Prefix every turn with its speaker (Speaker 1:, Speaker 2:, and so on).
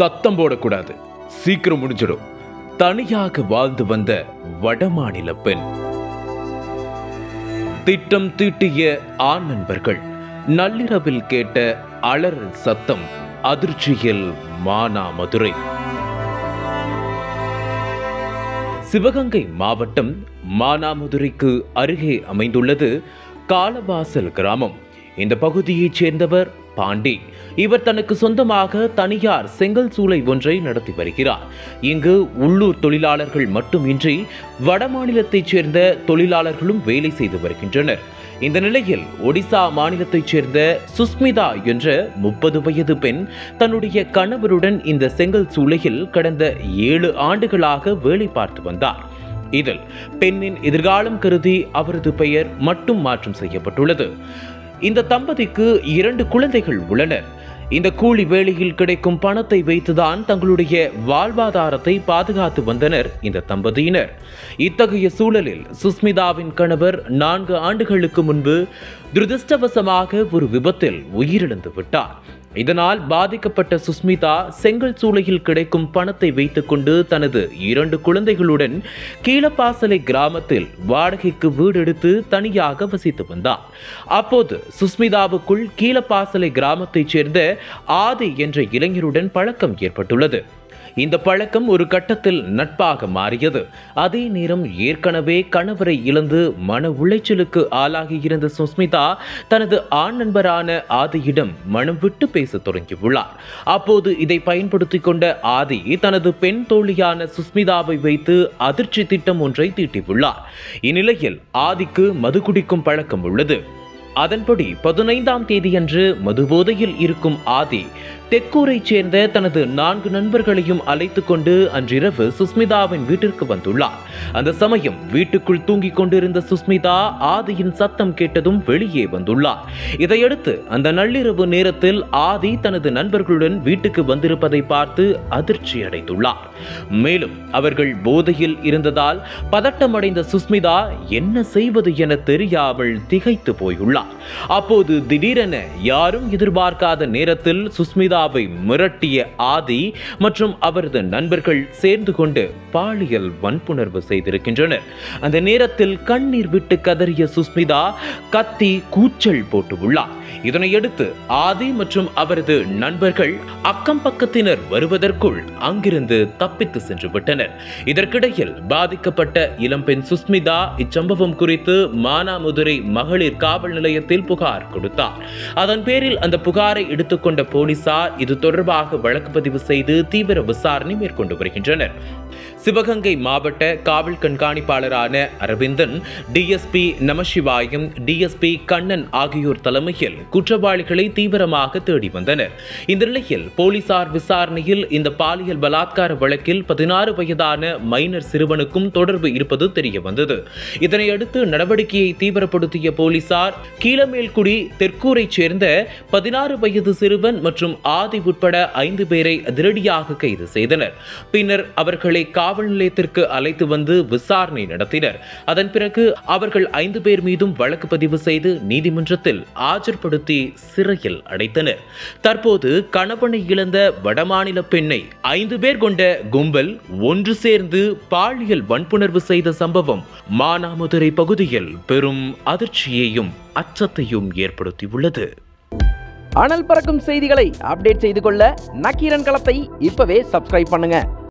Speaker 1: சத்தம் போடக்கூடாது சீக்கிரம் முடிஞ்சிடும் தனியாக வாழ்ந்து வந்த வடமாநில பெண் திட்டம் தீட்டிய ஆண் நண்பர்கள் நள்ளிரவில் கேட்ட அலறல் சத்தம் அதிர்ச்சியில் மானாமதுரை சிவகங்கை மாவட்டம் மானாமதுரைக்கு அருகே அமைந்துள்ளது காலவாசல் கிராமம் இந்த பகுதியைச் சேர்ந்தவர் பாண்டி இவர் தனக்கு சொந்தமாக தனியார் செங்கல் சூளை ஒன்றை நடத்தி வருகிறார் இங்கு உள்ளூர் தொழிலாளர்கள் மட்டுமின்றி வடமாநிலத்தைச் சேர்ந்த தொழிலாளர்களும் வேலை செய்து வருகின்றனர் இந்த நிலையில் ஒடிசா மாநிலத்தைச் சேர்ந்த சுஸ்மிதா என்ற முப்பது வயது பெண் தன்னுடைய கணவருடன் இந்த செங்கல் சூளையில் கடந்த ஏழு ஆண்டுகளாக வேலை பார்த்து வந்தார் இதில் பெண்ணின் எதிர்காலம் கருதி அவரது பெயர் மட்டும் மாற்றம் செய்யப்பட்டுள்ளது இந்த தம்பதிக்கு இரண்டு குழந்தைகள் உள்ளனர் இந்த கூலி வேலையில் கிடைக்கும் பணத்தை வைத்துதான் தங்களுடைய வாழ்வாதாரத்தை பாதுகாத்து வந்தனர் இந்த தம்பதியினர் இத்தகைய சூழலில் சுஸ்மிதாவின் கணவர் நான்கு ஆண்டுகளுக்கு முன்பு துரதிருஷ்டவசமாக ஒரு விபத்தில் உயிரிழந்து விட்டார் இதனால் பாதிக்கப்பட்ட சுஸ்மிதா செங்கல் சூளையில் கிடைக்கும் பணத்தை வைத்துக்கொண்டு தனது இரண்டு குழந்தைகளுடன் கீழப்பாசலை கிராமத்தில் வாடகைக்கு வீடு எடுத்து தனியாக வசித்து வந்தார் அப்போது சுஸ்மிதாவுக்குள் கீழப்பாசலை கிராமத்தைச் சேர்ந்த ஆதி என்ற இளைஞருடன் பழக்கம் ஏற்பட்டுள்ளது இந்த பழக்கம் ஒரு கட்டத்தில் நட்பாக மாறியது அதே நேரம் ஏற்கனவே கணவரை இழந்து மன உளைச்சலுக்கு ஆளாகியிருந்த சுஸ்மிதா தனது ஆண் நண்பரான ஆதியிடம் மனம் விட்டு பேசத் தொடங்கியுள்ளார் அப்போது இதை பயன்படுத்திக் கொண்ட ஆதி தனது பெண் தோழியான சுஸ்மிதாவை வைத்து அதிர்ச்சி திட்டம் ஒன்றை தீட்டியுள்ளார் இந்நிலையில் ஆதிக்கு மது குடிக்கும் பழக்கம் உள்ளது அதன்படி பதினைந்தாம் தேதியன்று மதுபோதையில் இருக்கும் ஆதி தெக்கூரைச் சேர்ந்த தனது நான்கு நண்பர்களையும் அழைத்துக் கொண்டு அன்றிரவு சுஸ்மிதாவின் வீட்டிற்கு வந்துள்ளார் அந்த சமயம் வீட்டுக்குள் தூங்கிக் கொண்டிருந்த சுஸ்மிதா ஆதியின் சத்தம் கேட்டதும் வெளியே வந்துள்ளார் இதையடுத்து அந்த நள்ளிரவு நேரத்தில் ஆதி தனது நண்பர்களுடன் வீட்டுக்கு வந்திருப்பதை பார்த்து அதிர்ச்சி அடைந்துள்ளார் மேலும் அவர்கள் போதையில் இருந்ததால் பதட்டமடைந்த சுஸ்மிதா என்ன செய்வது என தெரியாமல் திகைத்து போயுள்ளார் அப்போது திடீரென யாரும் எதிர்பார்க்காத நேரத்தில் சுஸ்மிதாவை மிரட்டிய ஆதி மற்றும் அவரது நண்பர்கள் சேர்ந்து கொண்டு பாலியல் வன்புணர்வு செய்திருக்கின்றனர் அந்த நேரத்தில் கண்ணீர் விட்டு கதறிய சுஸ்மிதா கத்தி கூச்சல் போட்டு உள்ளார் இதனையடுத்து ஆதி மற்றும் அவரது நண்பர்கள் அக்கம் பக்கத்தினர் வருவதற்குள் அங்கிருந்து தப்பித்து சென்று விட்டனர் இதற்கிடையில் பாதிக்கப்பட்ட இளம்பெண் சுஸ்மிதா இச்சம்பவம் குறித்து மானாமதுரை மகளிர் காவல் நிலையத்தில் புகார் கொடுத்தார் அதன் பேரில் அந்த புகாரை எடுத்துக்கொண்ட போலீசார் இது தொடர்பாக வழக்கு பதிவு செய்து தீவிர விசாரணை மேற்கொண்டு வருகின்றனர் சிவகங்கை மாவட்ட காவல் கண்காணிப்பாளரான அரவிந்தன் டிஎஸ்பி நமசிவாயம் டிஎஸ்பி கண்ணன் ஆகியோர் தலைமையில் குற்றவாளிகளை தீவிரமாக தேடி வந்தனர் இந்த நிலையில் போலீசார் விசாரணையில் இந்த பாலியல் பலாத்கார வழக்கில் பதினாறு வயதான மைனர் சிறுவனுக்கும் தொடர்பு இருப்பது தெரிய வந்தது இதனையடுத்து நடவடிக்கையை தீவிரப்படுத்திய போலீசார் கீழமேல்குடி தெற்கூரைச் சேர்ந்த பதினாறு வயது சிறுவன் மற்றும் ஆதி உட்பட ஐந்து பேரை அதிரடியாக கைது செய்தனர் பின்னர் அவர்களை காவல் நிலையத்திற்கு அழைத்து வந்து விசாரணை நடத்தினர் அதன் பிறகு அவர்கள் ஐந்து பேர் மீதும் வழக்கு பதிவு செய்து நீதிமன்றத்தில் ஆஜர்படுத்தி சிறையில் அடைத்தனர் தற்போது கணவனை இழந்த வடமாநில பெண்ணை ஐந்து பேர் கொண்ட கும்பல் ஒன்று சேர்ந்து பாலியல் வன்புணர்வு செய்த சம்பவம் மானாமதுரை பகுதியில் பெரும் அதிர்ச்சியையும் அச்சத்தையும் ஏற்படுத்தியுள்ளது
Speaker 2: அனல் பறக்கும் செய்திகளை அப்டேட் செய்து கொள்ள நக்கீரன் களத்தை இப்பவே சப்ஸ்கிரைப் பண்ணுங்க